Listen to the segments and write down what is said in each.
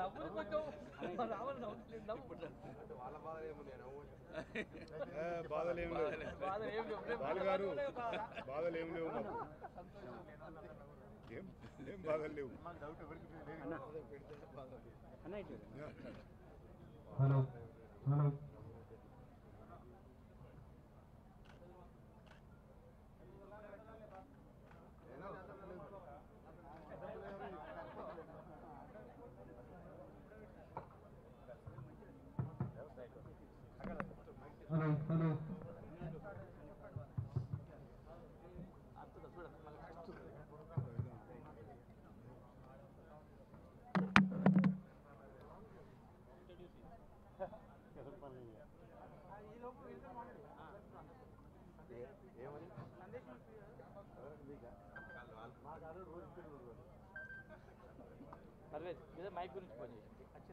నవ్వులు కొంచెం రావాలి నవ్వు నవ్వు ఏ, బాధలు ఏం లేవు బాధ ఏం లేవు. రేపు బాలు గారు బాధ. బాధలు ఏం లేవు మాకు ఏం ఏం బాధలు లేవు hello hello hello hello Parvez ఏదో మైక్ గురించి ఫోన్ చేసి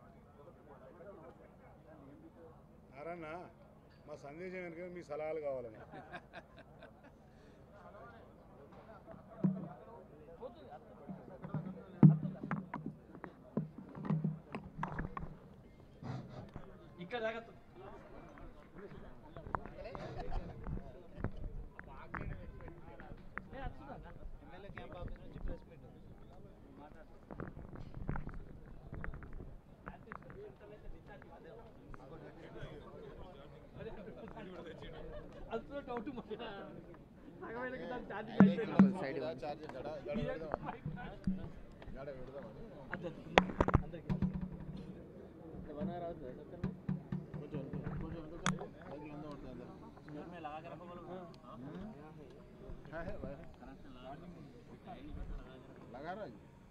నారాయణ మా సందేశం వెనుక మీ సలహాలు కావాలని పోతుంది ఇక్కడ జాగ్రత్త నేను వస్తున్నా ఎమ్మెల్యే క్యాంప్ ఆఫీస్ నుంచి ప్రెస్ మీట్ అసలు డౌట్ సగమైన దాన్ని ఛార్జింగ్ సైడ్ చార్జ్ అందరికి వన్ అవర్ అవుతుంది కొంచెం కొంచెం బైక్ ఎంత పడుతుంది అందరు लगा रहा है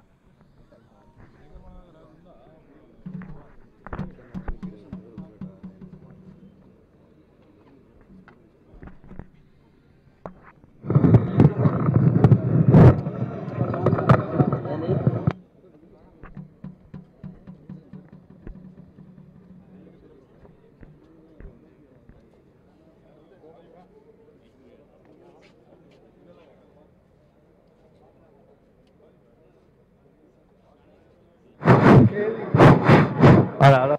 హలో హలో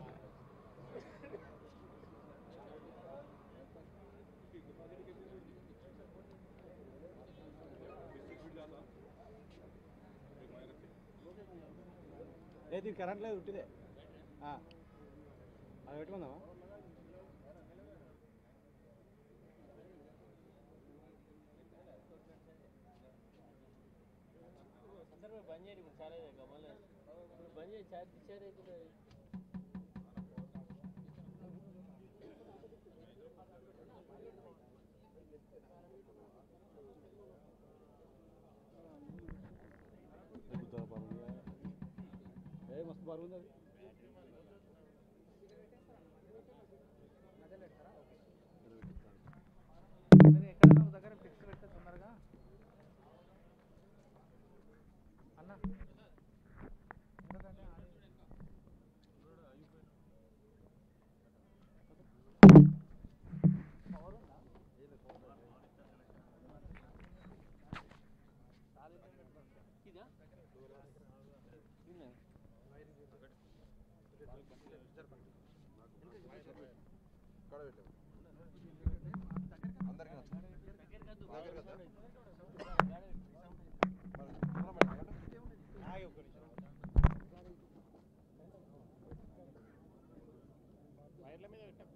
ఏది కరెంట్ లేదు ఉట్టిదే అది పెట్టుకుందామా అందరూ బంద్ చేయండి ఇప్పుడు చాలా గమలు ఇప్పుడు బంద్ చేసి ఛార్జ్ ఇచ్చారు ఇప్పుడు ఏ మస్తు బాగుంది అది ఎక్కడ దగ్గర ఫిక్స్ పెడితే తొందరగా అన్న ఎందుకంటే పవర్ ఉందా ఇదా ఉందా? వైర్ల మీద పెట్టాం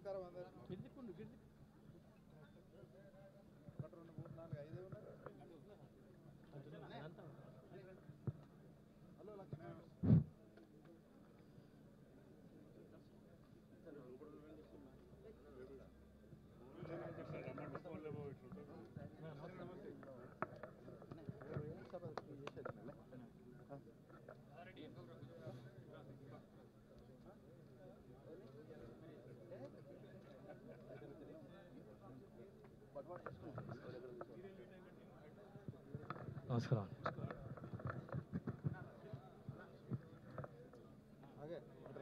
నమస్కారం అందరికీ ఒకటి రెండు మూడు నాలుగు ఐదే ఉన్నారు హలో లక్ష్మీ నమస్కారం ఆగే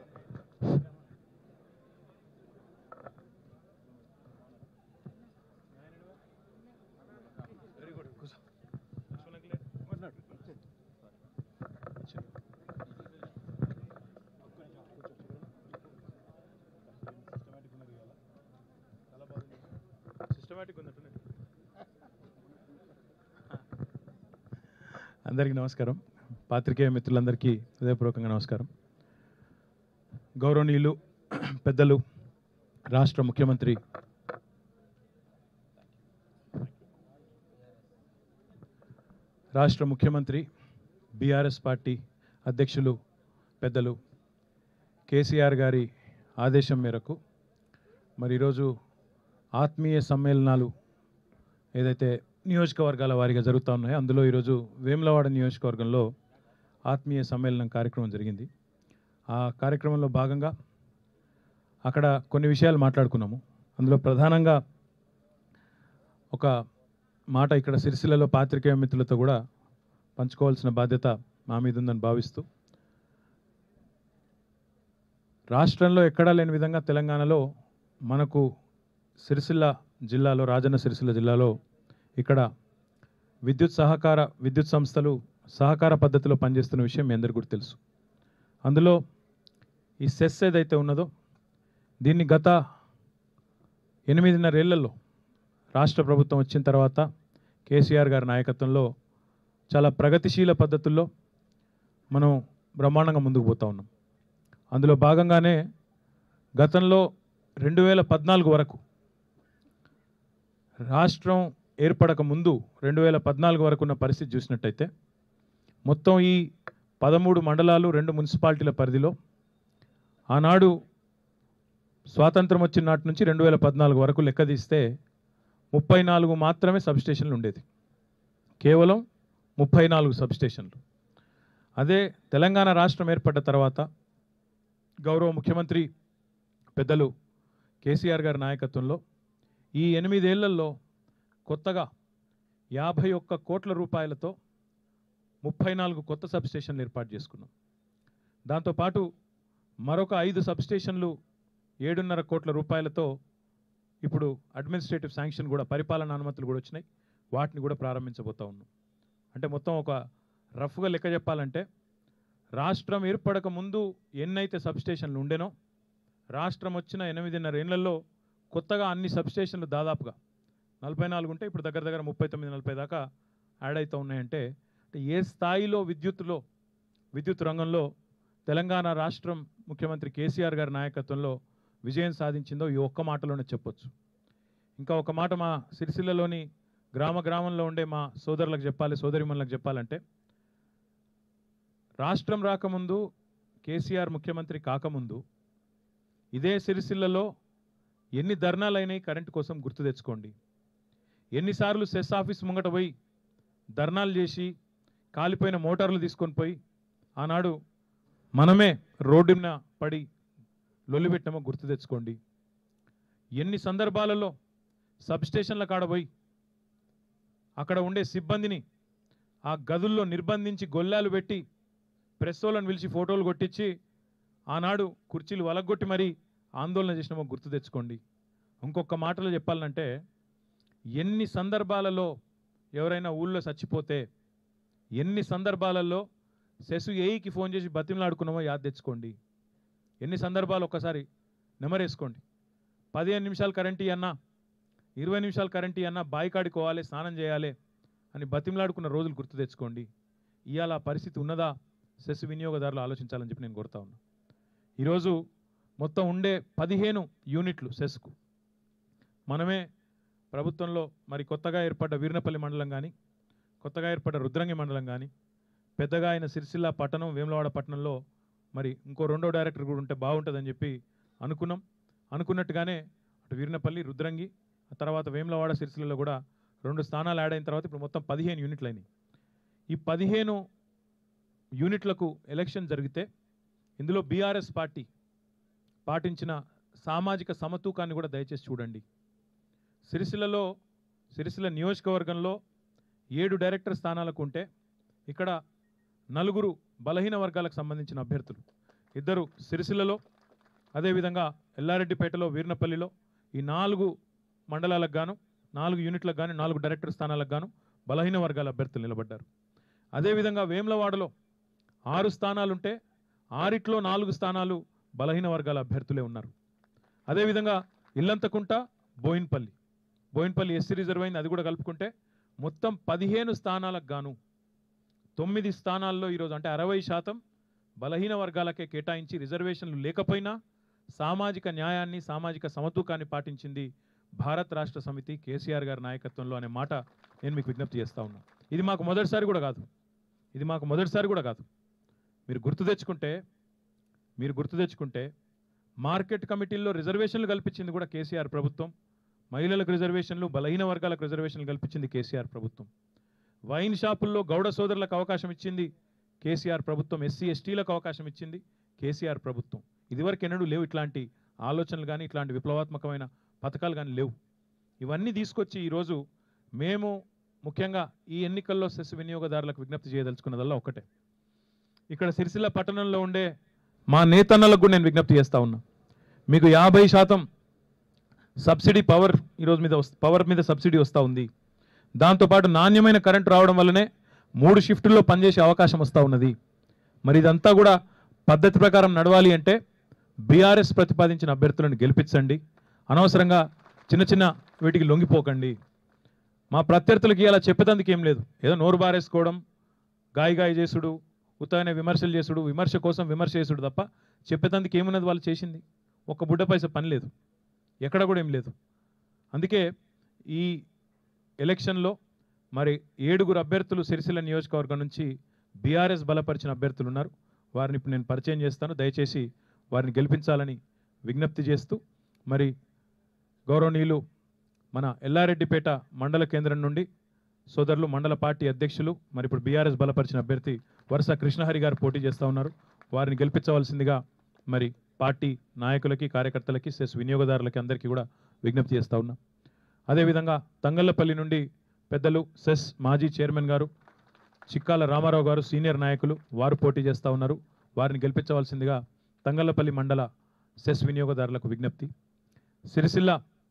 సిస్టమేటిక్ ఉందంటే అందరికీ నమస్కారం పాత్రికేయ మిత్రులందరికీ హృదయపూర్వకంగా నమస్కారం గౌరవనీయులు పెద్దలు రాష్ట్ర ముఖ్యమంత్రి రాష్ట్ర ముఖ్యమంత్రి బీఆర్ఎస్ పార్టీ అధ్యక్షులు పెద్దలు కేసీఆర్ గారి ఆదేశం మేరకు మరి ఈరోజు ఆత్మీయ సమ్మేళనాలు ఏదైతే నియోజకవర్గాల వారీగా జరుగుతూ ఉన్నాయో అందులో ఈరోజు వేములవాడ నియోజకవర్గంలో ఆత్మీయ సమ్మేళనం కార్యక్రమం జరిగింది ఆ కార్యక్రమంలో భాగంగా అక్కడ కొన్ని విషయాలు మాట్లాడుకున్నాము అందులో ప్రధానంగా ఒక మాట ఇక్కడ సిరిసిల్లలో పాత్రికేయ మిత్రులతో కూడా పంచుకోవాల్సిన బాధ్యత మా మీద ఉందని భావిస్తూ రాష్ట్రంలో ఎక్కడా లేని విధంగా తెలంగాణలో మనకు సిరిసిల్ల జిల్లాలో రాజన్న సిరిసిల్ల జిల్లాలో ఇక్కడ విద్యుత్ సహకార విద్యుత్ సంస్థలు సహకార పద్ధతిలో పనిచేస్తున్న విషయం మీ అందరికీ కూడా తెలుసు అందులో ఈ సెస్ ఏదైతే ఉన్నదో దీన్ని గత ఎనిమిదిన్నరేళ్లలో రాష్ట్ర ప్రభుత్వం వచ్చిన తర్వాత కేసీఆర్ గారి నాయకత్వంలో చాలా ప్రగతిశీల పద్ధతుల్లో మనం బ్రహ్మాండంగా ముందుకు పోతా ఉన్నాం అందులో భాగంగానే గతంలో రెండు వేల పద్నాలుగు వరకు రాష్ట్రం ఏర్పడక ముందు రెండు వేల పద్నాలుగు వరకు ఉన్న పరిస్థితి చూసినట్టయితే మొత్తం ఈ పదమూడు మండలాలు రెండు మున్సిపాలిటీల పరిధిలో ఆనాడు స్వాతంత్రం వచ్చిన నాటి నుంచి రెండు వేల పద్నాలుగు వరకు లెక్క తీస్తే ముప్పై నాలుగు మాత్రమే సబ్స్టేషన్లు ఉండేది కేవలం ముప్పై నాలుగు సబ్స్టేషన్లు అదే తెలంగాణ రాష్ట్రం ఏర్పడ్డ తర్వాత గౌరవ ముఖ్యమంత్రి పెద్దలు కేసీఆర్ గారి నాయకత్వంలో ఈ ఎనిమిదేళ్లలో కొత్తగా యాభై ఒక్క కోట్ల రూపాయలతో ముప్పై నాలుగు కొత్త సబ్స్టేషన్లు ఏర్పాటు చేసుకున్నాం దాంతోపాటు మరొక ఐదు సబ్స్టేషన్లు ఏడున్నర కోట్ల రూపాయలతో ఇప్పుడు అడ్మినిస్ట్రేటివ్ శాంక్షన్ కూడా పరిపాలన అనుమతులు కూడా వచ్చినాయి వాటిని కూడా ప్రారంభించబోతా ఉన్నాం అంటే మొత్తం ఒక రఫ్గా లెక్క చెప్పాలంటే రాష్ట్రం ఏర్పడక ముందు ఎన్నైతే సబ్స్టేషన్లు ఉండేనో రాష్ట్రం వచ్చిన ఎనిమిదిన్నర ఏళ్లలో కొత్తగా అన్ని సబ్స్టేషన్లు దాదాపుగా నలభై నాలుగు ఉంటే ఇప్పుడు దగ్గర దగ్గర ముప్పై తొమ్మిది నలభై దాకా యాడ్ అవుతూ ఉన్నాయంటే అంటే ఏ స్థాయిలో విద్యుత్తులో విద్యుత్ రంగంలో తెలంగాణ రాష్ట్రం ముఖ్యమంత్రి కేసీఆర్ గారి నాయకత్వంలో విజయం సాధించిందో ఈ ఒక్క మాటలోనే చెప్పొచ్చు ఇంకా ఒక మాట మా సిరిసిల్లలోని గ్రామ గ్రామంలో ఉండే మా సోదరులకు చెప్పాలి సోదరిమణులకు చెప్పాలంటే రాష్ట్రం రాకముందు కేసీఆర్ ముఖ్యమంత్రి కాకముందు ఇదే సిరిసిల్లలో ఎన్ని ధర్నాలు అయినాయి కరెంటు కోసం గుర్తు తెచ్చుకోండి ఎన్నిసార్లు సెస్ ఆఫీస్ ముంగట పోయి ధర్నాలు చేసి కాలిపోయిన మోటార్లు తీసుకొని పోయి ఆనాడు మనమే రోడ్డున పడి లొల్లిపెట్టామో గుర్తు తెచ్చుకోండి ఎన్ని సందర్భాలలో సబ్స్టేషన్ల కాడ పోయి అక్కడ ఉండే సిబ్బందిని ఆ గదుల్లో నిర్బంధించి గొల్లాలు పెట్టి ప్రెస్ వాళ్ళని పిలిచి ఫోటోలు కొట్టించి ఆనాడు కుర్చీలు వలగొట్టి మరీ ఆందోళన చేసినామో గుర్తు తెచ్చుకోండి ఇంకొక మాటలో చెప్పాలంటే ఎన్ని సందర్భాలలో ఎవరైనా ఊళ్ళో చచ్చిపోతే ఎన్ని సందర్భాలలో సెసు ఏఈకి ఫోన్ చేసి బతిమలాడుకున్నామో యాద్ తెచ్చుకోండి ఎన్ని సందర్భాలు ఒక్కసారి నెమరేసుకోండి పదిహేను నిమిషాలు కరెంట్ అన్నా ఇరవై నిమిషాలు కరెంట్ అన్నా బాయికాడికి పోవాలి స్నానం చేయాలి అని బతిమలాడుకున్న రోజులు గుర్తు తెచ్చుకోండి ఇవాళ ఆ పరిస్థితి ఉన్నదా సెస్ వినియోగదారులు ఆలోచించాలని చెప్పి నేను కోరుతా ఉన్నా ఈరోజు మొత్తం ఉండే పదిహేను యూనిట్లు సెస్కు మనమే ప్రభుత్వంలో మరి కొత్తగా ఏర్పడ్డ వీర్నపల్లి మండలం కానీ కొత్తగా ఏర్పడ్డ రుద్రంగి మండలం కానీ పెద్దగా అయిన సిరిసిల్ల పట్టణం వేములవాడ పట్టణంలో మరి ఇంకో రెండో డైరెక్టర్ కూడా ఉంటే బాగుంటుందని చెప్పి అనుకున్నాం అనుకున్నట్టుగానే అటు వీర్నపల్లి రుద్రంగి ఆ తర్వాత వేములవాడ సిరిసిల్లలో కూడా రెండు స్థానాలు యాడ్ అయిన తర్వాత ఇప్పుడు మొత్తం పదిహేను యూనిట్లు అయినాయి ఈ పదిహేను యూనిట్లకు ఎలక్షన్ జరిగితే ఇందులో బీఆర్ఎస్ పార్టీ పాటించిన సామాజిక సమతూకాన్ని కూడా దయచేసి చూడండి సిరిసిల్లలో సిరిసిల్ల నియోజకవర్గంలో ఏడు డైరెక్టర్ స్థానాలకు ఉంటే ఇక్కడ నలుగురు బలహీన వర్గాలకు సంబంధించిన అభ్యర్థులు ఇద్దరు సిరిసిల్లలో అదేవిధంగా ఎల్లారెడ్డిపేటలో వీర్నపల్లిలో ఈ నాలుగు మండలాలకు గాను నాలుగు యూనిట్లకు గాను నాలుగు డైరెక్టర్ స్థానాలకు గాను బలహీన వర్గాల అభ్యర్థులు నిలబడ్డారు అదేవిధంగా వేములవాడలో ఆరు స్థానాలుంటే ఆరిట్లో నాలుగు స్థానాలు బలహీన వర్గాల అభ్యర్థులే ఉన్నారు అదేవిధంగా ఇల్లంతకుంట బోయిన్పల్లి బోయిన్పల్లి ఎస్సీ రిజర్వ్ అయింది అది కూడా కలుపుకుంటే మొత్తం పదిహేను స్థానాలకు గాను తొమ్మిది స్థానాల్లో ఈరోజు అంటే అరవై శాతం బలహీన వర్గాలకే కేటాయించి రిజర్వేషన్లు లేకపోయినా సామాజిక న్యాయాన్ని సామాజిక సమతూకాన్ని పాటించింది భారత్ రాష్ట్ర సమితి కేసీఆర్ గారి నాయకత్వంలో అనే మాట నేను మీకు విజ్ఞప్తి చేస్తా ఉన్నా ఇది మాకు మొదటిసారి కూడా కాదు ఇది మాకు మొదటిసారి కూడా కాదు మీరు గుర్తు తెచ్చుకుంటే మీరు గుర్తు తెచ్చుకుంటే మార్కెట్ కమిటీల్లో రిజర్వేషన్లు కల్పించింది కూడా కేసీఆర్ ప్రభుత్వం మహిళలకు రిజర్వేషన్లు బలహీన వర్గాలకు రిజర్వేషన్లు కల్పించింది కేసీఆర్ ప్రభుత్వం వైన్ షాపుల్లో గౌడ సోదరులకు అవకాశం ఇచ్చింది కేసీఆర్ ప్రభుత్వం ఎస్సీ ఎస్టీలకు అవకాశం ఇచ్చింది కేసీఆర్ ప్రభుత్వం ఇదివరకు ఎన్నడూ లేవు ఇట్లాంటి ఆలోచనలు కానీ ఇట్లాంటి విప్లవాత్మకమైన పథకాలు కానీ లేవు ఇవన్నీ తీసుకొచ్చి ఈరోజు మేము ముఖ్యంగా ఈ ఎన్నికల్లో సెస్ వినియోగదారులకు విజ్ఞప్తి చేయదలుచుకున్నదల్లా ఒకటే ఇక్కడ సిరిసిల్ల పట్టణంలో ఉండే మా నేతన్నలకు కూడా నేను విజ్ఞప్తి చేస్తా ఉన్నా మీకు యాభై శాతం సబ్సిడీ పవర్ ఈరోజు మీద వస్- పవర్ మీద సబ్సిడీ వస్తూ ఉంది దాంతోపాటు నాణ్యమైన కరెంట్ రావడం వల్లనే మూడు షిఫ్టుల్లో పనిచేసే అవకాశం వస్తూ ఉన్నది మరి ఇదంతా కూడా పద్ధతి ప్రకారం నడవాలి అంటే బీఆర్ఎస్ ప్రతిపాదించిన అభ్యర్థులను గెలిపించండి అనవసరంగా చిన్న చిన్న వీటికి లొంగిపోకండి మా ప్రత్యర్థులకి ఇలా చెప్పేదందుకు ఏం లేదు ఏదో నోరు బారేసుకోవడం గాయ గాయ చేసుడు ఉత్తగానే విమర్శలు చేసుడు విమర్శ కోసం విమర్శ చేసుడు తప్ప చెప్పేదందుకు ఏమున్నది వాళ్ళు చేసింది ఒక్క బుడ్డ పైస పని లేదు ఎక్కడ కూడా ఏం లేదు అందుకే ఈ ఎలక్షన్లో మరి ఏడుగురు అభ్యర్థులు సిరిసిల్ల నియోజకవర్గం నుంచి బీఆర్ఎస్ బలపరిచిన అభ్యర్థులు ఉన్నారు వారిని ఇప్పుడు నేను పరిచయం చేస్తాను దయచేసి వారిని గెలిపించాలని విజ్ఞప్తి చేస్తూ మరి గౌరవనీయులు మన ఎల్లారెడ్డిపేట మండల కేంద్రం నుండి సోదరులు మండల పార్టీ అధ్యక్షులు మరి ఇప్పుడు బీఆర్ఎస్ బలపరిచిన అభ్యర్థి వరుస కృష్ణహరి గారు పోటీ చేస్తూ ఉన్నారు వారిని గెలిపించవలసిందిగా మరి పార్టీ నాయకులకి కార్యకర్తలకి సెస్ వినియోగదారులకి అందరికీ కూడా విజ్ఞప్తి చేస్తూ ఉన్నా అదేవిధంగా తంగళ్ళపల్లి నుండి పెద్దలు సెస్ మాజీ చైర్మన్ గారు చిక్కాల రామారావు గారు సీనియర్ నాయకులు వారు పోటీ చేస్తూ ఉన్నారు వారిని గెలిపించవలసిందిగా తంగళ్ళపల్లి మండల సెస్ వినియోగదారులకు విజ్ఞప్తి సిరిసిల్ల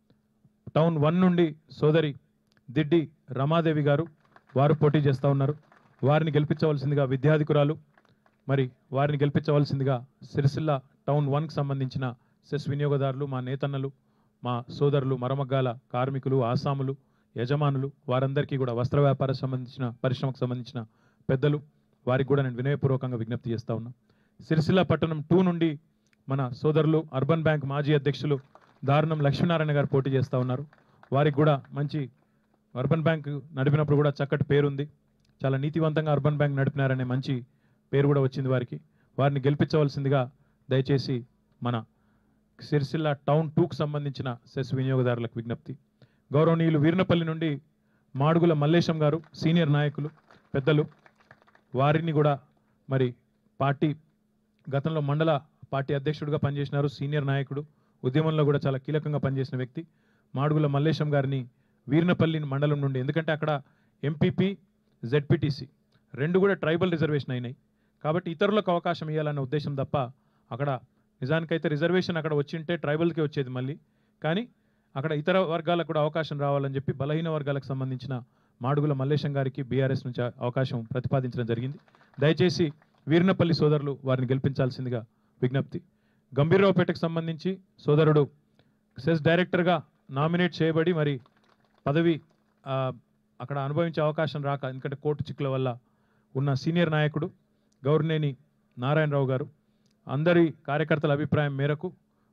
టౌన్ వన్ నుండి సోదరి దిడ్డి రమాదేవి గారు వారు పోటీ చేస్తూ ఉన్నారు వారిని గెలిపించవలసిందిగా విద్యాధికురాలు మరి వారిని గెలిపించవలసిందిగా సిరిసిల్ల టౌన్ వన్కి సంబంధించిన సెస్ వినియోగదారులు మా నేతన్నలు మా సోదరులు మరమగ్గాల కార్మికులు ఆసాములు యజమానులు వారందరికీ కూడా వస్త్ర వ్యాపార సంబంధించిన పరిశ్రమకు సంబంధించిన పెద్దలు వారికి కూడా నేను వినయపూర్వకంగా విజ్ఞప్తి చేస్తా ఉన్నా సిరిసిల్ల పట్టణం టూ నుండి మన సోదరులు అర్బన్ బ్యాంక్ మాజీ అధ్యక్షులు దారుణం లక్ష్మీనారాయణ గారు పోటీ చేస్తూ ఉన్నారు వారికి కూడా మంచి అర్బన్ బ్యాంక్ నడిపినప్పుడు కూడా చక్కటి పేరుంది చాలా నీతివంతంగా అర్బన్ బ్యాంక్ నడిపినారనే మంచి పేరు కూడా వచ్చింది వారికి వారిని గెలిపించవలసిందిగా దయచేసి మన సిరిసిల్ల టౌన్ టూకు సంబంధించిన సెస్ వినియోగదారులకు విజ్ఞప్తి గౌరవనీయులు వీర్నపల్లి నుండి మాడుగుల మల్లేశం గారు సీనియర్ నాయకులు పెద్దలు వారిని కూడా మరి పార్టీ గతంలో మండల పార్టీ అధ్యక్షుడిగా పనిచేసినారు సీనియర్ నాయకుడు ఉద్యమంలో కూడా చాలా కీలకంగా పనిచేసిన వ్యక్తి మాడుగుల మల్లేశం గారిని వీర్నపల్లి మండలం నుండి ఎందుకంటే అక్కడ ఎంపీపీ జెడ్పీటీసీ రెండు కూడా ట్రైబల్ రిజర్వేషన్ అయినాయి కాబట్టి ఇతరులకు అవకాశం ఇవ్వాలన్న ఉద్దేశం తప్ప అక్కడ నిజానికైతే రిజర్వేషన్ అక్కడ వచ్చింటే ట్రైబల్కి వచ్చేది మళ్ళీ కానీ అక్కడ ఇతర వర్గాలకు కూడా అవకాశం రావాలని చెప్పి బలహీన వర్గాలకు సంబంధించిన మాడుగుల మల్లేశం గారికి బీఆర్ఎస్ నుంచి అవకాశం ప్రతిపాదించడం జరిగింది దయచేసి వీర్నపల్లి సోదరులు వారిని గెలిపించాల్సిందిగా విజ్ఞప్తి గంభీరరావుపేటకు సంబంధించి సోదరుడు సెస్ డైరెక్టర్గా నామినేట్ చేయబడి మరి పదవి ఆ, అక్కడ అనుభవించే అవకాశం రాక ఎందుకంటే కోర్టు చిక్కుల వల్ల ఉన్న సీనియర్ నాయకుడు గౌరనేని నారాయణరావు గారు అందరి కార్యకర్తల అభిప్రాయం మేరకు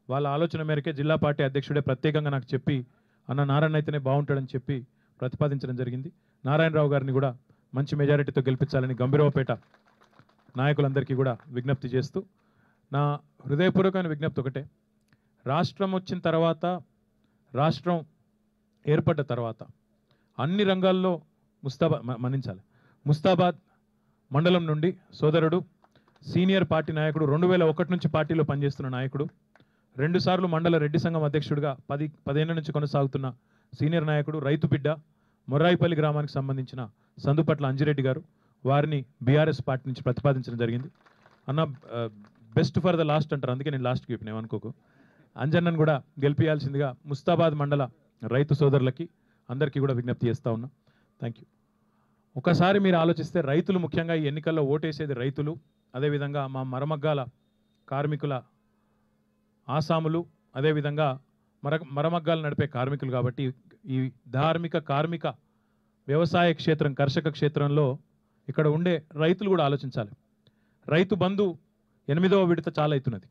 వాళ్ళ ఆలోచన మేరకే జిల్లా పార్టీ అధ్యక్షుడే ప్రత్యేకంగా నాకు చెప్పి అన్న నారాయణ అయితేనే బాగుంటాడని చెప్పి ప్రతిపాదించడం జరిగింది నారాయణరావు గారిని కూడా మంచి మెజారిటీతో గెలిపించాలని గంభీరవపేట నాయకులందరికీ కూడా విజ్ఞప్తి చేస్తూ నా హృదయపూర్వకమైన విజ్ఞప్తి ఒకటే రాష్ట్రం వచ్చిన తర్వాత రాష్ట్రం ఏర్పడ్డ తర్వాత అన్ని రంగాల్లో ముస్తాబాద్ మ- మన్నించాలి ముస్తాబాద్ మండలం నుండి సోదరుడు సీనియర్ పార్టీ నాయకుడు రెండు వేల ఒకటి నుంచి పార్టీలో పనిచేస్తున్న నాయకుడు రెండుసార్లు మండల రెడ్డి సంఘం అధ్యక్షుడిగా పది పదేళ్ల నుంచి కొనసాగుతున్న సీనియర్ నాయకుడు రైతు బిడ్డ మొర్రాయిపల్లి గ్రామానికి సంబంధించిన సందుపట్ల అంజిరెడ్డి గారు వారిని బీఆర్ఎస్ పార్టీ నుంచి ప్రతిపాదించడం జరిగింది అన్న బెస్ట్ ఫర్ ద లాస్ట్ అంటారు అందుకే నేను లాస్ట్కి చెప్పిన ఏమనుకోకు అంజన్నను కూడా గెలిపించాల్సిందిగా ముస్తాబాద్ మండల రైతు సోదరులకి అందరికీ కూడా విజ్ఞప్తి చేస్తా ఉన్నా థ్యాంక్ యూ ఒకసారి మీరు ఆలోచిస్తే రైతులు ముఖ్యంగా ఈ ఎన్నికల్లో ఓటేసేది రైతులు అదేవిధంగా మా మరమగ్గాల కార్మికుల ఆసాములు అదేవిధంగా మర మరమగ్గాలు నడిపే కార్మికులు కాబట్టి ఈ ధార్మిక కార్మిక వ్యవసాయ క్షేత్రం కర్షక క్షేత్రంలో ఇక్కడ ఉండే రైతులు కూడా ఆలోచించాలి రైతు బంధు ఎనిమిదవ విడత చాలా అవుతున్నది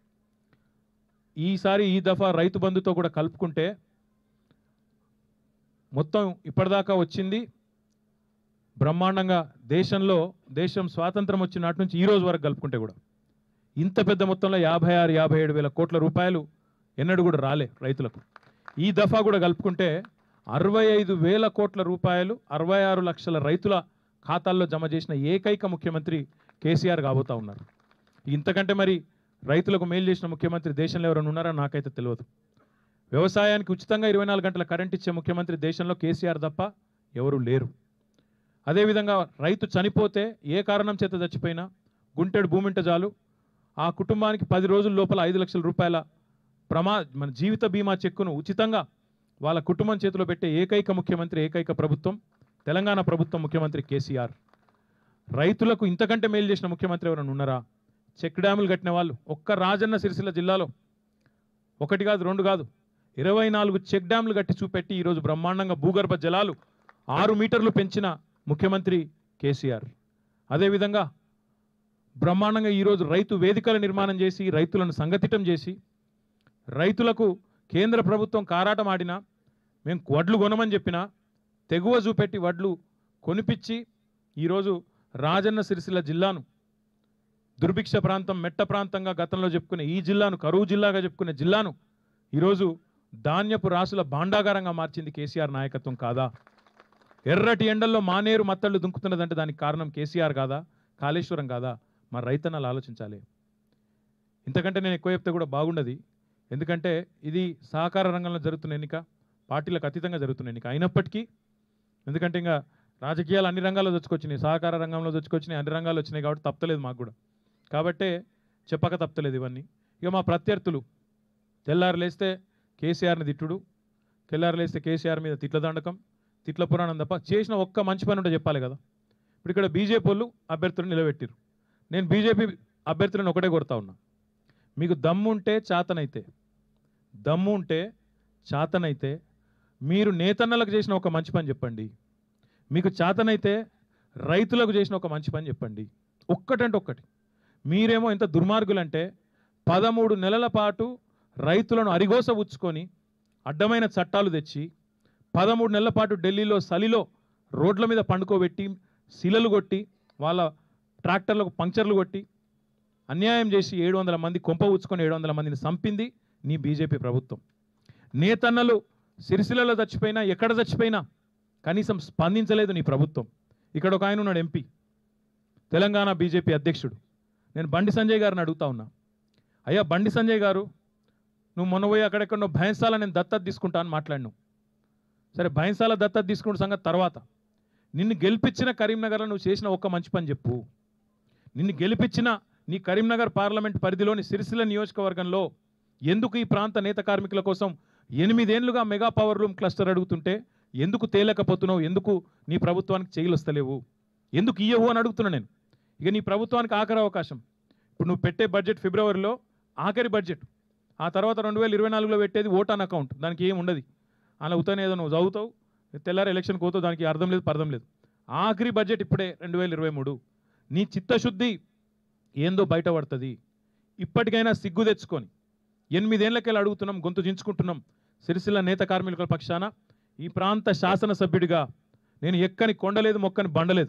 ఈసారి ఈ దఫా రైతు బంధుతో కూడా కలుపుకుంటే మొత్తం ఇప్పటిదాకా వచ్చింది బ్రహ్మాండంగా దేశంలో దేశం స్వాతంత్రం వచ్చిన నాటి నుంచి ఈ రోజు వరకు కలుపుకుంటే కూడా ఇంత పెద్ద మొత్తంలో యాభై ఆరు యాభై ఏడు వేల కోట్ల రూపాయలు ఎన్నడూ కూడా రాలే రైతులకు ఈ దఫా కూడా కలుపుకుంటే అరవై ఐదు వేల కోట్ల రూపాయలు అరవై ఆరు లక్షల రైతుల ఖాతాల్లో జమ చేసిన ఏకైక ముఖ్యమంత్రి కేసీఆర్ కాబోతా ఉన్నారు ఇంతకంటే మరి రైతులకు మేలు చేసిన ముఖ్యమంత్రి దేశంలో ఎవరైనా ఉన్నారా నాకైతే తెలియదు వ్యవసాయానికి ఉచితంగా ఇరవై నాలుగు గంటల కరెంట్ ఇచ్చే ముఖ్యమంత్రి దేశంలో కేసీఆర్ తప్ప ఎవరు లేరు అదేవిధంగా రైతు చనిపోతే ఏ కారణం చేత చచ్చిపోయినా గుంటెడు భూమింట చాలు ఆ కుటుంబానికి పది రోజుల లోపల ఐదు లక్షల రూపాయల ప్రమా మన జీవిత బీమా చెక్కును ఉచితంగా వాళ్ళ కుటుంబం చేతిలో పెట్టే ఏకైక ముఖ్యమంత్రి ఏకైక ప్రభుత్వం తెలంగాణ ప్రభుత్వం ముఖ్యమంత్రి కేసీఆర్ రైతులకు ఇంతకంటే మేలు చేసిన ముఖ్యమంత్రి ఎవరైనా ఉన్నారా చెక్ డ్యాములు కట్టిన వాళ్ళు ఒక్క రాజన్న సిరిసిల్ల జిల్లాలో ఒకటి కాదు రెండు కాదు ఇరవై నాలుగు చెక్ డ్యాములు కట్టి చూపెట్టి ఈరోజు బ్రహ్మాండంగా భూగర్భ జలాలు ఆరు మీటర్లు పెంచిన ముఖ్యమంత్రి కేసీఆర్ అదేవిధంగా బ్రహ్మాండంగా ఈరోజు రైతు వేదికల నిర్మాణం చేసి రైతులను సంఘటితం చేసి రైతులకు కేంద్ర ప్రభుత్వం కారాటం ఆడినా మేము వడ్లు కొనమని చెప్పినా తెగువ చూపెట్టి వడ్లు కొనిపించి ఈరోజు రాజన్న సిరిసిల్ల జిల్లాను దుర్భిక్ష ప్రాంతం మెట్ట ప్రాంతంగా గతంలో చెప్పుకునే ఈ జిల్లాను కరువు జిల్లాగా చెప్పుకునే జిల్లాను ఈరోజు ధాన్యపు రాసుల భాండాగారంగా మార్చింది కేసీఆర్ నాయకత్వం కాదా ఎర్రటి ఎండల్లో మానేరు మత్తళ్ళు దుంకుతున్నదంటే దానికి కారణం కేసీఆర్ కాదా కాళేశ్వరం కాదా మా రైతన్నలు ఆలోచించాలి ఇంతకంటే నేను ఎక్కువ చెప్తే కూడా బాగుండదు ఎందుకంటే ఇది సహకార రంగంలో జరుగుతున్న ఎన్నిక పార్టీలకు అతీతంగా జరుగుతున్న ఎన్నిక అయినప్పటికీ ఎందుకంటే ఇంకా రాజకీయాలు అన్ని రంగాల్లో తెచ్చుకొచ్చినాయి సహకార రంగంలో తెచ్చుకొచ్చినాయి అన్ని రంగాలు వచ్చినాయి కాబట్టి తప్పలేదు మాకు కూడా కాబట్టే చెప్పక తప్పలేదు ఇవన్నీ ఇక మా ప్రత్యర్థులు తెల్లారు లేస్తే కేసీఆర్ని తిట్టుడు తెల్లారు లేస్తే కేసీఆర్ మీద తిట్ల దండకం తిట్ల పురాణం తప్ప చేసిన ఒక్క మంచి పని ఉంటే చెప్పాలి కదా ఇప్పుడు ఇక్కడ బీజేపీ వాళ్ళు అభ్యర్థులను నిలబెట్టిరు నేను బీజేపీ అభ్యర్థులను ఒకటే కొడతా ఉన్నా మీకు దమ్ము ఉంటే చాతనైతే దమ్ము ఉంటే చాతనైతే మీరు నేతన్నలకు చేసిన ఒక మంచి పని చెప్పండి మీకు చాతనైతే రైతులకు చేసిన ఒక మంచి పని చెప్పండి ఒక్కటంటే ఒక్కటి మీరేమో ఎంత దుర్మార్గులంటే పదమూడు నెలల పాటు రైతులను అరిగోస ఉచ్చుకొని అడ్డమైన చట్టాలు తెచ్చి పదమూడు నెలల పాటు ఢిల్లీలో సలిలో రోడ్ల మీద పండుకోబెట్టి శిలలు కొట్టి వాళ్ళ ట్రాక్టర్లకు పంక్చర్లు కొట్టి అన్యాయం చేసి ఏడు వందల మంది కొంప ఉచ్చుకొని ఏడు వందల మందిని చంపింది నీ బీజేపీ ప్రభుత్వం నేతన్నలు సిరిసిల్లలో చచ్చిపోయినా ఎక్కడ చచ్చిపోయినా కనీసం స్పందించలేదు నీ ప్రభుత్వం ఇక్కడ ఒక ఆయన ఉన్నాడు ఎంపీ తెలంగాణ బీజేపీ అధ్యక్షుడు నేను బండి సంజయ్ గారిని అడుగుతా ఉన్నా అయ్యా బండి సంజయ్ గారు నువ్వు మొన్న పోయి అక్కడెక్కడో భయంసాల నేను దత్తత తీసుకుంటా అని మాట్లాడినావు సరే భయంసాల దత్తత తీసుకున్న సంగతి తర్వాత నిన్ను గెలిపించిన కరీంనగర్లో నువ్వు చేసిన ఒక్క మంచి పని చెప్పు నిన్ను గెలిపించిన నీ కరీంనగర్ పార్లమెంట్ పరిధిలోని సిరిసిల్ల నియోజకవర్గంలో ఎందుకు ఈ ప్రాంత నేత కార్మికుల కోసం ఎనిమిదేళ్లుగా మెగా పవర్ రూమ్ క్లస్టర్ అడుగుతుంటే ఎందుకు తేలేకపోతున్నావు ఎందుకు నీ ప్రభుత్వానికి చేయలు వస్తలేవు ఎందుకు ఇయ్యవు అని అడుగుతున్నా నేను ఇక నీ ప్రభుత్వానికి ఆఖరి అవకాశం ఇప్పుడు నువ్వు పెట్టే బడ్జెట్ ఫిబ్రవరిలో ఆఖరి బడ్జెట్ ఆ తర్వాత రెండు వేల ఇరవై నాలుగులో పెట్టేది ఓటాన్ అకౌంట్ దానికి ఏం ఉండదు అలా ఉతానే ఏదో నువ్వు చదువుతావు తెల్లారి ఎలక్షన్ పోతావు దానికి అర్థం లేదు పర్థం లేదు ఆఖరి బడ్జెట్ ఇప్పుడే రెండు వేల ఇరవై మూడు నీ చిత్తశుద్ధి ఏందో బయటపడుతుంది ఇప్పటికైనా సిగ్గు తెచ్చుకొని ఎనిమిదేళ్లకెళ్ళి అడుగుతున్నాం గొంతు దించుకుంటున్నాం సిరిసిల్ల నేత కార్మికుల పక్షాన ఈ ప్రాంత శాసనసభ్యుడిగా నేను ఎక్కని కొండలేదు మొక్కని బండలేదు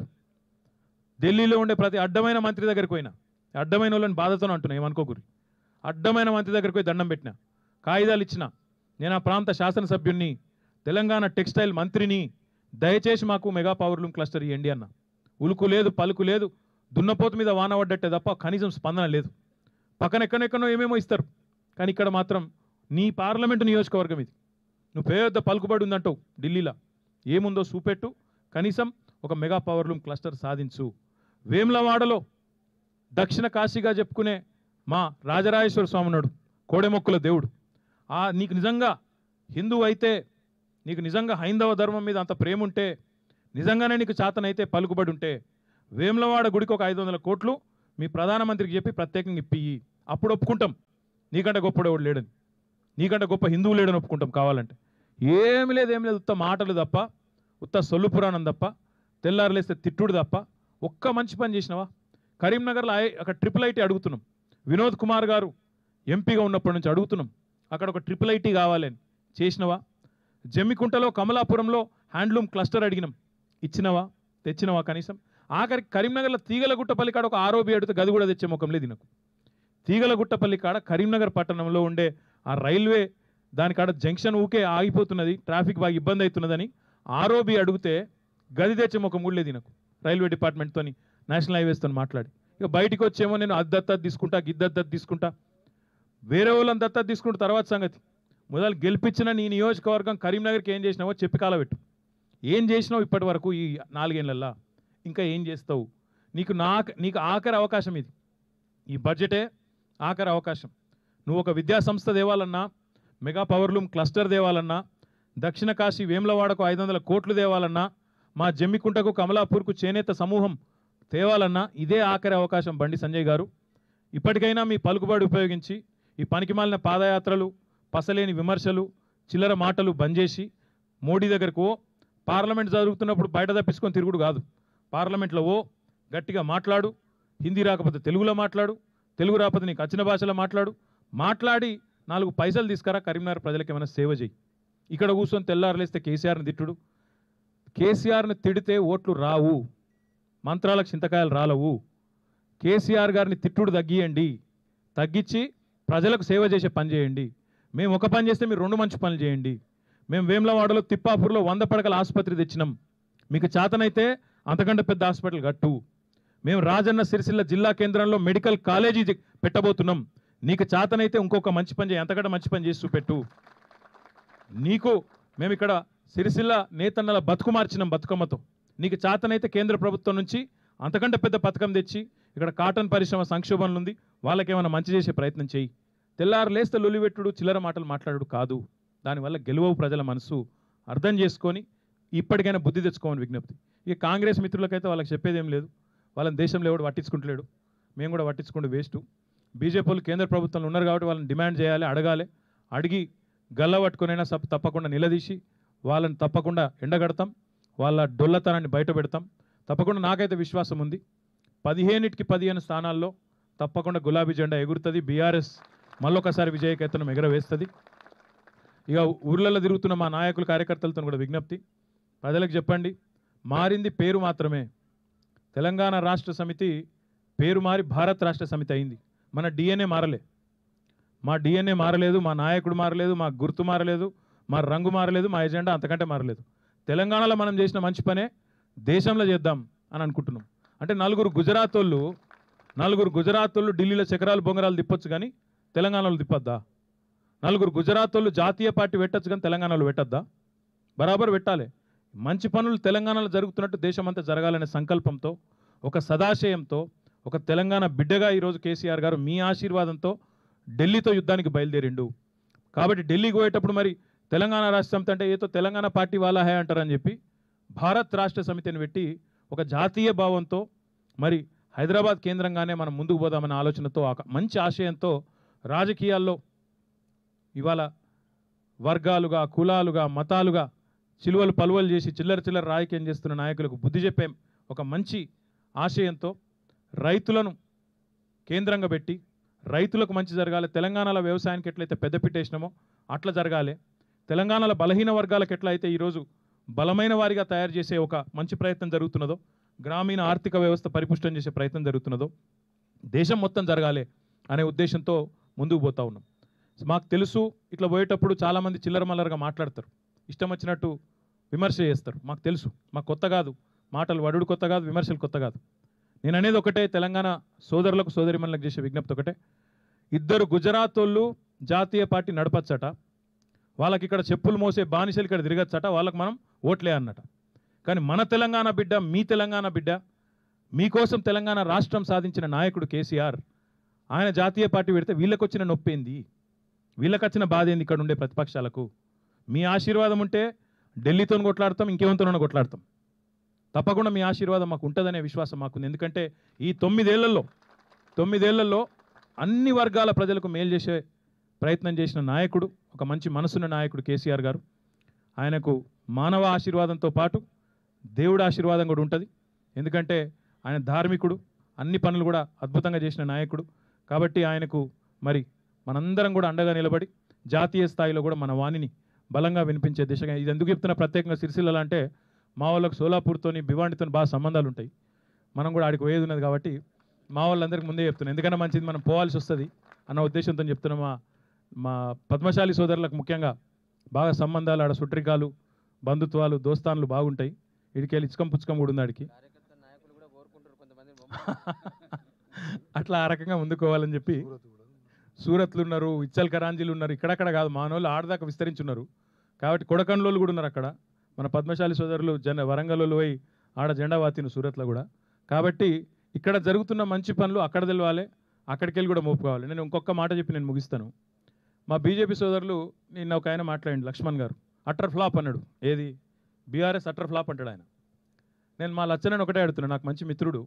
ఢిల్లీలో ఉండే ప్రతి అడ్డమైన మంత్రి దగ్గరికి పోయినా అడ్డమైన వాళ్ళని బాధతో అంటున్నా ఏమనుకోకూరి అడ్డమైన మంత్రి దగ్గరికి పోయి దండం పెట్టిన కాగితాలు ఇచ్చిన నేను ఆ ప్రాంత శాసనసభ్యుణ్ణి తెలంగాణ టెక్స్టైల్ మంత్రిని దయచేసి మాకు మెగా పవర్ లూమ్ క్లస్టర్ ఇవ్వండి అన్న ఉలుకు లేదు పలుకు లేదు దున్నపోతు మీద వాన పడ్డట్టే తప్ప కనీసం స్పందన లేదు పక్కన ఎక్కడెక్కడో ఏమేమో ఇస్తారు కానీ ఇక్కడ మాత్రం నీ పార్లమెంటు నియోజకవర్గం ఇది నువ్వు పెద్ద పలుకుబడి ఉందంటావు ఢిల్లీలో ఏముందో చూపెట్టు కనీసం ఒక మెగా పవర్ లూమ్ క్లస్టర్ సాధించు వేములవాడలో దక్షిణ కాశీగా చెప్పుకునే మా రాజరాజేశ్వర స్వామి ఉన్నాడు కోడెమొక్కుల దేవుడు ఆ నీకు నిజంగా హిందువు అయితే నీకు నిజంగా హైందవ ధర్మం మీద అంత ప్రేమ ఉంటే నిజంగానే నీకు చేతనైతే పలుకుబడి ఉంటే వేములవాడ గుడికి ఒక ఐదు వందల కోట్లు మీ ప్రధానమంత్రికి చెప్పి ప్రత్యేకంగా ఇప్పియి అప్పుడు ఒప్పుకుంటాం నీకంటే గొప్పడేవాడు లేడని నీకంటే గొప్ప హిందువు లేడని ఒప్పుకుంటాం కావాలంటే ఏమి లేదు ఏమి లేదు ఉత్త మాటలు తప్ప ఉత్త సొల్లు పురాణం తప్ప తెల్లారులేస్తే తిట్టుడు తప్ప ఒక్క మంచి పని చేసినావా కరీంనగర్లో ఐ- అక్కడ ట్రిపుల్ ఐటీ అడుగుతున్నాం వినోద్ కుమార్ గారు ఎంపీగా ఉన్నప్పటి నుంచి అడుగుతున్నాం అక్కడ ఒక ట్రిపుల్ ఐటీ కావాలని చేసినవా జమ్మికుంటలో కమలాపురంలో హ్యాండ్లూమ్ క్లస్టర్ అడిగినాం ఇచ్చినవా తెచ్చినవా కనీసం ఆఖరికి కరీంనగర్లో తీగలగుట్టపల్లి కాడ ఒక ఆరోబి అడిగితే గది కూడా తెచ్చే ముఖం లేదు నాకు తీగలగుట్టపల్లి కాడ కరీంనగర్ పట్టణంలో ఉండే ఆ రైల్వే దాని కాడ జంక్షన్ ఊకే ఆగిపోతున్నది ట్రాఫిక్ బాగా ఇబ్బంది అవుతున్నదని ఆరోబి అడిగితే గది తెచ్చే ముఖం కూడా లేదు నాకు రైల్వే డిపార్ట్మెంట్తోని నేషనల్ హైవేస్తో మాట్లాడి ఇక బయటికి వచ్చేమో నేను అద్దత్తది తీసుకుంటా గిద్దత్తది తీసుకుంటా వేరే వాళ్ళని దత్తత తీసుకుంటే తర్వాత సంగతి మొదలు గెలిపించిన నీ నియోజకవర్గం కరీంనగర్కి ఏం చేసినావో చెప్పి కాలబెట్టు ఏం చేసినావు ఇప్పటి వరకు ఈ నాలుగేళ్లల్లా ఇంకా ఏం చేస్తావు నీకు నా నీకు ఆఖరి అవకాశం ఇది ఈ బడ్జెటే ఆఖరి అవకాశం నువ్వు ఒక విద్యా సంస్థ తేవాలన్నా మెగా పవర్లూమ్ క్లస్టర్ తేవాలన్నా దక్షిణ కాశీ వేములవాడకు ఐదు వందల కోట్లు తేవాలన్నా మా జమ్మికుంటకు కమలాపూర్కు చేనేత సమూహం తేవాలన్నా ఇదే ఆఖరి అవకాశం బండి సంజయ్ గారు ఇప్పటికైనా మీ పలుకుబడి ఉపయోగించి ఈ పనికిమాలిన పాదయాత్రలు పసలేని విమర్శలు చిల్లర మాటలు బంద్ చేసి మోడీ దగ్గరకు ఓ పార్లమెంట్ జరుగుతున్నప్పుడు బయట తప్పించుకొని తిరుగుడు కాదు పార్లమెంట్లో ఓ గట్టిగా మాట్లాడు హిందీ రాకపోతే తెలుగులో మాట్లాడు తెలుగు రాకపోతే నీకు వచ్చిన భాషలో మాట్లాడు మాట్లాడి నాలుగు పైసలు తీసుకురా కరీంనగర్ ప్రజలకు ఏమైనా సేవ చేయి ఇక్కడ కూర్చొని తెల్లారలేస్తే కేసీఆర్ని తిట్టుడు కేసీఆర్ని తిడితే ఓట్లు రావు మంత్రాలకు చింతకాయలు రాలవు కేసీఆర్ గారిని తిట్టుడు తగ్గియండి తగ్గించి ప్రజలకు సేవ చేసే పని చేయండి మేము ఒక పని చేస్తే మీరు రెండు మంచి పనులు చేయండి మేము వేములవాడలో తిప్పాపూర్లో వంద పడకల ఆసుపత్రి తెచ్చినాం మీకు చేతనైతే అంతకంటే పెద్ద హాస్పిటల్ కట్టు మేము రాజన్న సిరిసిల్ల జిల్లా కేంద్రంలో మెడికల్ కాలేజీ జ- పెట్టబోతున్నాం నీకు చేతనైతే ఇంకొక మంచి పని చేయి అంతకంటే మంచి పని చేసి చూపెట్టు నీకు మేము ఇక్కడ సిరిసిల్ల నేతన్నల బతుకు మార్చినాం బతుకమ్మతో నీకు చేతనైతే కేంద్ర ప్రభుత్వం నుంచి అంతకంటే పెద్ద పథకం తెచ్చి ఇక్కడ కాటన్ పరిశ్రమ సంక్షోభంలో ఉంది వాళ్ళకేమైనా మంచి చేసే ప్రయత్నం చేయి తెల్లారు లేస్తే లొలివెట్టుడు చిల్లర మాటలు మాట్లాడు కాదు దానివల్ల గెలువవు ప్రజల మనసు అర్థం చేసుకొని ఇప్పటికైనా బుద్ధి తెచ్చుకోమని విజ్ఞప్తి ఇక కాంగ్రెస్ మిత్రులకైతే వాళ్ళకి చెప్పేది ఏం లేదు వాళ్ళని దేశంలో ఎవడు పట్టించుకుంటలేడు మేము కూడా పట్టించుకుంటే వేస్ట్ బీజేపీ వాళ్ళు కేంద్ర ప్రభుత్వంలో ఉన్నారు కాబట్టి వాళ్ళని డిమాండ్ చేయాలి అడగాలి అడిగి గల్ల పట్టుకునైనా సప్ తప్పకుండా నిలదీసి వాళ్ళని తప్పకుండా ఎండగడతాం వాళ్ళ డొల్లతనాన్ని బయట పెడతాం తప్పకుండా నాకైతే విశ్వాసం ఉంది పదిహేనిటికి పదిహేను స్థానాల్లో తప్పకుండా గులాబీ జెండా ఎగురుతుంది బీఆర్ఎస్ మళ్ళొకసారి విజయకేతనం ఎగరవేస్తుంది ఇక ఊర్లలో తిరుగుతున్న మా నాయకులు కార్యకర్తలతో కూడా విజ్ఞప్తి ప్రజలకు చెప్పండి మారింది పేరు మాత్రమే తెలంగాణ రాష్ట్ర సమితి పేరు మారి భారత్ రాష్ట్ర సమితి అయింది మన డిఎన్ఏ మారలే మా డిఎన్ఏ మారలేదు మా నాయకుడు మారలేదు మా గుర్తు మారలేదు మా రంగు మారలేదు మా ఎజెండా అంతకంటే మారలేదు తెలంగాణలో మనం చేసిన మంచి పనే దేశంలో చేద్దాం అని అనుకుంటున్నాం అంటే నలుగురు గుజరాత్ వాళ్ళు నలుగురు గుజరాత్ వాళ్ళు ఢిల్లీలో చక్రాలు బొంగరాలు తిప్పొచ్చు కానీ తెలంగాణలో తిప్పొద్దా నలుగురు గుజరాత్ వాళ్ళు జాతీయ పార్టీ పెట్టొచ్చు కానీ తెలంగాణలో పెట్టొద్దా బరాబర్ పెట్టాలి మంచి పనులు తెలంగాణలో జరుగుతున్నట్టు దేశమంతా జరగాలనే సంకల్పంతో ఒక సదాశయంతో ఒక తెలంగాణ బిడ్డగా ఈరోజు కేసీఆర్ గారు మీ ఆశీర్వాదంతో ఢిల్లీతో యుద్ధానికి బయలుదేరిండు కాబట్టి ఢిల్లీకి పోయేటప్పుడు మరి తెలంగాణ రాష్ట్ర సమితి అంటే ఏదో తెలంగాణ పార్టీ వాళ్ళ హే అంటారని చెప్పి భారత్ రాష్ట్ర సమితిని పెట్టి ఒక జాతీయ భావంతో మరి హైదరాబాద్ కేంద్రంగానే మనం ముందుకు పోదామనే ఆలోచనతో ఒక మంచి ఆశయంతో రాజకీయాల్లో ఇవాళ వర్గాలుగా కులాలుగా మతాలుగా చిలువలు పలువలు చేసి చిల్లర చిల్లర రాజకీయం చేస్తున్న నాయకులకు బుద్ధి చెప్పే ఒక మంచి ఆశయంతో రైతులను కేంద్రంగా పెట్టి రైతులకు మంచి జరగాలి తెలంగాణలో వ్యవసాయానికి ఎట్లయితే పెద్దపీట వేసినామో అట్లా జరగాలి తెలంగాణలో బలహీన వర్గాలకు ఎట్లా అయితే ఈరోజు బలమైన వారిగా తయారు చేసే ఒక మంచి ప్రయత్నం జరుగుతున్నదో గ్రామీణ ఆర్థిక వ్యవస్థ పరిపుష్టం చేసే ప్రయత్నం జరుగుతున్నదో దేశం మొత్తం జరగాలి అనే ఉద్దేశంతో ముందుకు పోతా ఉన్నాం మాకు తెలుసు ఇట్లా పోయేటప్పుడు చాలామంది చిల్లర మల్లరగా మాట్లాడతారు ఇష్టం వచ్చినట్టు విమర్శ చేస్తారు మాకు తెలుసు మాకు కొత్త కాదు మాటలు వడుడు కొత్త కాదు విమర్శలు కొత్త కాదు నేను అనేది ఒకటే తెలంగాణ సోదరులకు సోదరిమణులకు చేసే విజ్ఞప్తి ఒకటే ఇద్దరు గుజరాత్ వాళ్ళు జాతీయ పార్టీ నడపచ్చట వాళ్ళకి ఇక్కడ చెప్పులు మోసే బానిసలు ఇక్కడ తిరగచ్చట వాళ్ళకి మనం ఓట్లే అన్నట కానీ మన తెలంగాణ బిడ్డ మీ తెలంగాణ బిడ్డ మీకోసం తెలంగాణ రాష్ట్రం సాధించిన నాయకుడు కేసీఆర్ ఆయన జాతీయ పార్టీ పెడితే వీళ్ళకి వచ్చిన నొప్పి ఏంది వీళ్ళకి వచ్చిన బాధ ఏంది ఇక్కడ ఉండే ప్రతిపక్షాలకు మీ ఆశీర్వాదం ఉంటే ఢిల్లీతో కొట్లాడతాం ఇంకేమంతోనో కొట్లాడతాం తప్పకుండా మీ ఆశీర్వాదం మాకు ఉంటుందనే విశ్వాసం మాకుంది ఎందుకంటే ఈ తొమ్మిదేళ్లలో తొమ్మిదేళ్లలో అన్ని వర్గాల ప్రజలకు మేలు చేసే ప్రయత్నం చేసిన నాయకుడు ఒక మంచి మనసున్న నాయకుడు కేసీఆర్ గారు ఆయనకు మానవ ఆశీర్వాదంతో పాటు దేవుడి ఆశీర్వాదం కూడా ఉంటుంది ఎందుకంటే ఆయన ధార్మికుడు అన్ని పనులు కూడా అద్భుతంగా చేసిన నాయకుడు కాబట్టి ఆయనకు మరి మనందరం కూడా అండగా నిలబడి జాతీయ స్థాయిలో కూడా మన వాణిని బలంగా వినిపించే దిశగా ఇది ఎందుకు చెప్తున్నా ప్రత్యేకంగా సిరిసిల్ల అంటే మా వాళ్ళకు సోలాపూర్తోని భివాండితో బాగా సంబంధాలు ఉంటాయి మనం కూడా ఆడికి పోయేది ఉన్నది కాబట్టి మా వాళ్ళందరికీ ముందే చెప్తున్నాను ఎందుకన్నా మంచిది మనం పోవాల్సి వస్తుంది అన్న ఉద్దేశంతో చెప్తున్నా మా మా పద్మశాలి సోదరులకు ముఖ్యంగా బాగా సంబంధాలు ఆడ సుట్రికాలు బంధుత్వాలు దోస్తాన్లు బాగుంటాయి ఇడికెళ్ళి ఇచ్చుకం పుచ్చుకం కూడా ఉంది ఆడికి కార్యకర్త నాయకులు కూడా కోరుకుంటారు కొంతమంది అట్లా ఆ రకంగా ముందుకోవాలని చెప్పి సూరత్లు ఉన్నారు ఇచ్చల్ కరాంజీలు ఉన్నారు ఇక్కడక్కడ కాదు మానవులు ఆడదాకా విస్తరించున్నారు కాబట్టి కొడకండ్లోళ్ళు కూడా ఉన్నారు అక్కడ మన పద్మశాలి సోదరులు జన వరంగల్లో పోయి ఆడ జెండా వాతిను సూరత్లో కూడా కాబట్టి ఇక్కడ జరుగుతున్న మంచి పనులు అక్కడ తెలవాలి అక్కడికి వెళ్ళి కూడా మోపుకోవాలి నేను ఇంకొక మాట చెప్పి నేను ముగిస్తాను మా బీజేపీ సోదరులు నిన్న ఒక ఆయన మాట్లాడండి లక్ష్మణ్ గారు అటర్ ఫ్లాప్ అన్నాడు ఏది బీఆర్ఎస్ అటర్ ఫ్లాప్ అంటాడు ఆయన నేను మా లచ్చనని ఒకటే అడుగుతున్నాను నాకు మంచి మిత్రుడు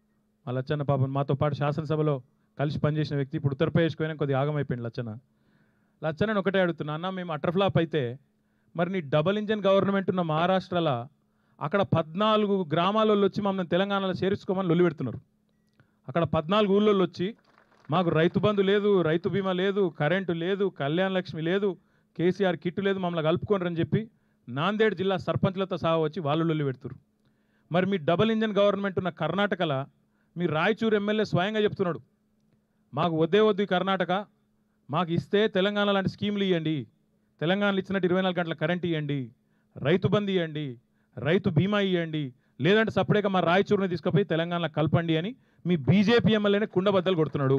మా లచ్చన్న పాపం మాతో పాటు శాసనసభలో కలిసి పనిచేసిన వ్యక్తి ఇప్పుడు ఉత్తరప్రదేశ్కి పోయినా కొద్దిగా ఆగమైపోయింది లచ్చన లచ్చనని ఒకటే అడుగుతున్నా అన్న మేము అటర్ ఫ్లాప్ అయితే మరి నీ డబల్ ఇంజన్ గవర్నమెంట్ ఉన్న మహారాష్ట్రలో అక్కడ పద్నాలుగు గ్రామాలలో వచ్చి మమ్మల్ని తెలంగాణలో చేర్చుకోమని లొల్లి పెడుతున్నారు అక్కడ పద్నాలుగు ఊళ్ళో వచ్చి మాకు రైతు బంధు లేదు రైతు బీమా లేదు కరెంటు లేదు కళ్యాణ లక్ష్మి లేదు కేసీఆర్ కిట్టు లేదు మమ్మల్ని కలుపుకోనరు అని చెప్పి నాందేడ్ జిల్లా సర్పంచ్లతో సహా వచ్చి వాళ్ళు లొల్లి పెడుతున్నారు మరి మీ డబల్ ఇంజన్ గవర్నమెంట్ ఉన్న కర్ణాటకలో మీ రాయచూరు ఎమ్మెల్యే స్వయంగా చెప్తున్నాడు మాకు వద్దే వద్దు ఈ కర్ణాటక మాకు ఇస్తే తెలంగాణ లాంటి స్కీములు ఇవ్వండి తెలంగాణలో ఇచ్చినట్టు ఇరవై నాలుగు గంటల కరెంట్ ఇవ్వండి రైతు బంద్ ఇవ్వండి రైతు బీమా ఇవ్వండి లేదంటే సపరేట్గా మా రాయచూరుని తీసుకుపోయి తెలంగాణలో కలపండి అని మీ బీజేపీ ఎమ్మెల్యేనే కుండబద్దలు కొడుతున్నాడు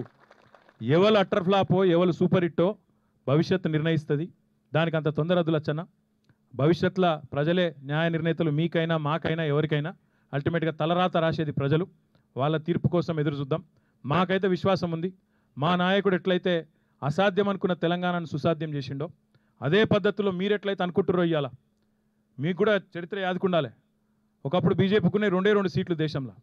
ఎవరు అట్టర్ ఫ్లాపో ఎవరు సూపర్ హిట్టో భవిష్యత్తు నిర్ణయిస్తుంది దానికి అంత తొందర అదులచ్చన్న భవిష్యత్తులో ప్రజలే న్యాయ నిర్ణేతలు మీకైనా మాకైనా ఎవరికైనా అల్టిమేట్గా తలరాత రాసేది ప్రజలు వాళ్ళ తీర్పు కోసం ఎదురు చూద్దాం మాకైతే విశ్వాసం ఉంది మా నాయకుడు ఎట్లయితే అసాధ్యం అనుకున్న తెలంగాణను సుసాధ్యం చేసిండో అదే పద్ధతిలో మీరు ఎట్లయితే అనుకుంటుర్రో ఇవ్వాల మీకు కూడా చరిత్ర యాదుకుండాలి ఒకప్పుడు బీజేపీకునే రెండే రెండు సీట్లు దేశంలో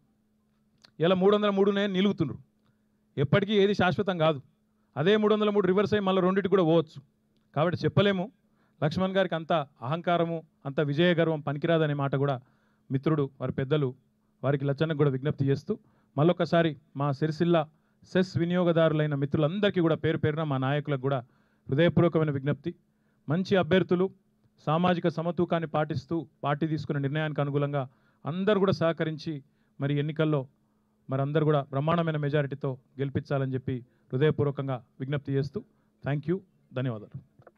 ఇలా మూడు వందల మూడునే నిలుగుతుండ్రు ఎప్పటికీ ఏది శాశ్వతం కాదు అదే మూడు వందల మూడు రివర్స్ అయ్యి మళ్ళీ రెండింటికి కూడా పోవచ్చు కాబట్టి చెప్పలేము లక్ష్మణ్ గారికి అంత అహంకారము అంత విజయ గర్వం పనికిరాదనే మాట కూడా మిత్రుడు వారి పెద్దలు వారికి లచ్చన్నకు కూడా విజ్ఞప్తి చేస్తూ మళ్ళొకసారి మా సిరిసిల్ల సెస్ వినియోగదారులైన మిత్రులందరికీ కూడా పేరు పేరున మా నాయకులకు కూడా హృదయపూర్వకమైన విజ్ఞప్తి మంచి అభ్యర్థులు సామాజిక సమతూకాన్ని పాటిస్తూ పార్టీ తీసుకున్న నిర్ణయానికి అనుగుణంగా అందరూ కూడా సహకరించి మరి ఎన్నికల్లో మరి అందరూ కూడా బ్రహ్మాండమైన మెజారిటీతో గెలిపించాలని చెప్పి హృదయపూర్వకంగా విజ్ఞప్తి చేస్తూ థ్యాంక్ యూ ధన్యవాదాలు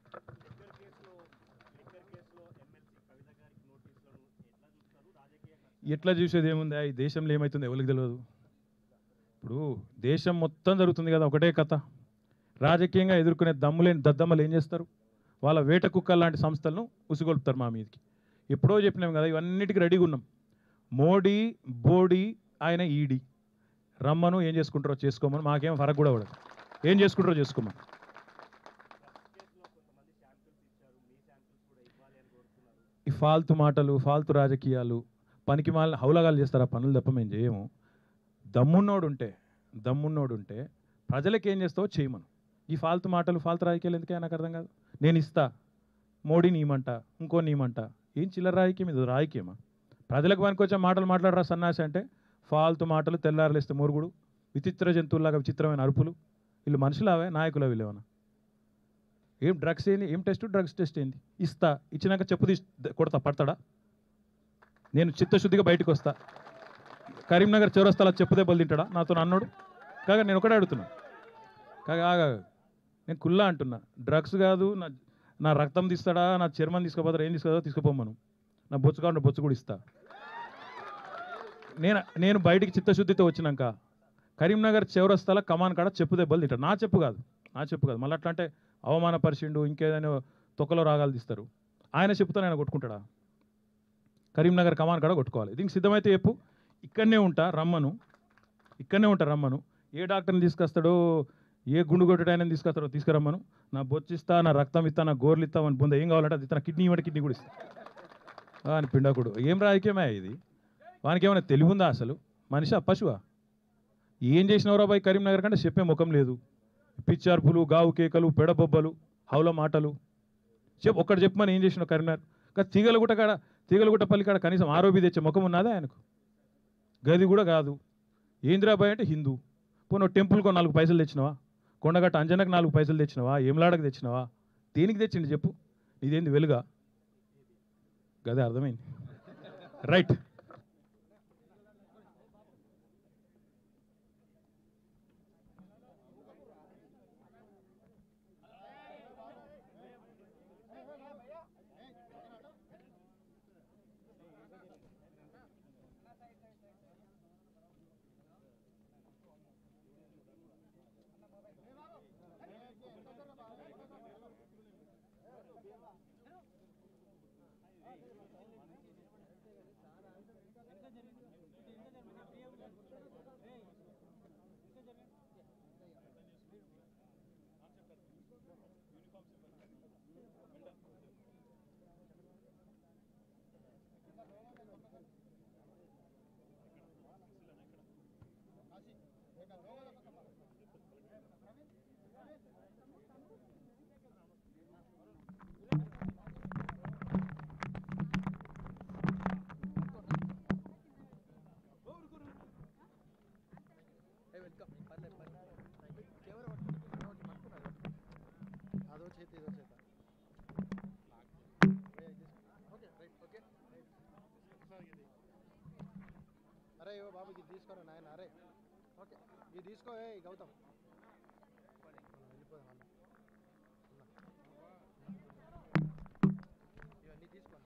ఎట్లా చూసేది ఏముంది ఈ దేశంలో ఏమవుతుంది ఎవరికి తెలియదు ఇప్పుడు దేశం మొత్తం జరుగుతుంది కదా ఒకటే కథ రాజకీయంగా ఎదుర్కొనే దమ్ములేని దద్దమ్మలు ఏం చేస్తారు వాళ్ళ వేట కుక్క లాంటి సంస్థలను ఉసిగొల్పుతారు మా మీదకి ఎప్పుడో చెప్పినాం కదా ఇవన్నిటికీ రెడీగా ఉన్నాం మోడీ బోడీ ఆయన ఈడీ రమ్మను ఏం చేసుకుంటారో చేసుకోమని మాకేం ఫరక్ కూడా పడదు ఏం చేసుకుంటారో చేసుకోమని ఈ ఫాల్తు మాటలు ఫాల్తు రాజకీయాలు పనికి మాల హౌలగాలు చేస్తారు ఆ పనులు తప్ప మేము చేయము దమ్మున్నోడు ఉంటే దమ్మున్నోడు ఉంటే ప్రజలకు ఏం చేస్తావో చేయమను ఈ ఫాల్తు మాటలు ఫాల్తు రాజకీయాలు ఎందుకే నాకు అర్థం కాదు నేను ఇస్తా మోడీ నీమంట ఇంకో నీమంట ఏం చిల్లర రాజకీయం ఇది రాజకీయమా ప్రజలకు పనికొచ్చే మాటలు మాట్లాడరా సన్నాసి అంటే ఫాల్తు మాటలు తెల్లారలేస్తే మురుగుడు విచిత్ర జంతువులాగా విచిత్రమైన అరుపులు వీళ్ళు మనుషులవే నాయకుల వీళ్ళేమన్నా ఏం డ్రగ్స్ ఏంది ఏం టెస్ట్ డ్రగ్స్ టెస్ట్ ఏంది ఇస్తా ఇచ్చినాక చెప్పు తీసి కొడతా పడతాడా నేను చిత్తశుద్ధిగా బయటకు వస్తా కరీంనగర్ చౌరస్తాలో చెప్పు దెబ్బలు తింటాడా నాతో అన్నోడు కాగా నేను ఒకటే అడుగుతున్నా కాగా ఆగా నేను కుల్లా అంటున్నా డ్రగ్స్ కాదు నా నా రక్తం తీస్తాడా నా చర్మం తీసుకోపోతారా ఏం తీసుకోదో తీసుకుపోమను నా బొచ్చు కావాలంటే బొచ్చు కూడా ఇస్తా నేను నేను బయటికి చిత్తశుద్ధితో వచ్చినాక కరీంనగర్ చౌరస్తాల కమాన్ కాడ చెప్పు దెబ్బలు తింటాడు నా చెప్పు కాదు నా చెప్పు కాదు మళ్ళీ అట్లా అంటే అవమానపరిచిండు ఇంకేదైనా తొక్కలో రాగాలు తీస్తారు ఆయన చెప్పుతో ఆయన కొట్టుకుంటాడా కరీంనగర్ కమాన్ కాడ కొట్టుకోవాలి దీనికి సిద్ధమైతే చెప్పు ఇక్కడనే ఉంటా రమ్మను ఇక్కడనే ఉంటా రమ్మను ఏ డాక్టర్ని తీసుకొస్తాడో ఏ గుండు కొట్టడాయని తీసుకొస్తాడో తీసుకురమ్మను నా బొచ్చు ఇస్తా నా రక్తం ఇస్తా నా గోర్లు ఇస్తా అని బొంద ఏం కావాలంటే అది ఇస్తా నా కిడ్నీ ఇవ్వండి కిడ్నీ కూడా ఇస్తా ఆ, అని పిండాకుడు ఏం రాజకీయమే ఇది వానికి ఏమైనా తెలివి ఉందా అసలు మనిషి పశువా ఏం చేసినవరా బాయ్ కరీంనగర్ కంటే చెప్పే ముఖం లేదు పిచ్చార్పులు గావు కేకలు పెడబొబ్బలు హౌల మాటలు చెప్పు ఒక్కటి చెప్పమని ఏం చేసినావు కరీంనగర్ కానీ తీగలగుట్ట కాడ తీగలగుట్ట పల్లి కాడ కనీసం ఆరోపి తెచ్చే ముఖం ఉన్నదా ఆయనకు గది కూడా కాదు ఏంద్రాబాయ్ అంటే హిందూ పోను టెంపుల్కో నాలుగు పైసలు తెచ్చినవా కొండగట్ట అంజనకు నాలుగు పైసలు తెచ్చినవా ఏమలాడకు తెచ్చినవా దేనికి తెచ్చిండు చెప్పు ఇదేంది వెలుగా గదే అర్థమైంది రైట్ అదో చేతి ఇదో చేత ఓకే రైట్ ఓకే అరే ఓ బాబు ఇది తీసుకోరా నాయన అరే ఓకే ఇది తీసుకో ఏ గౌతమ్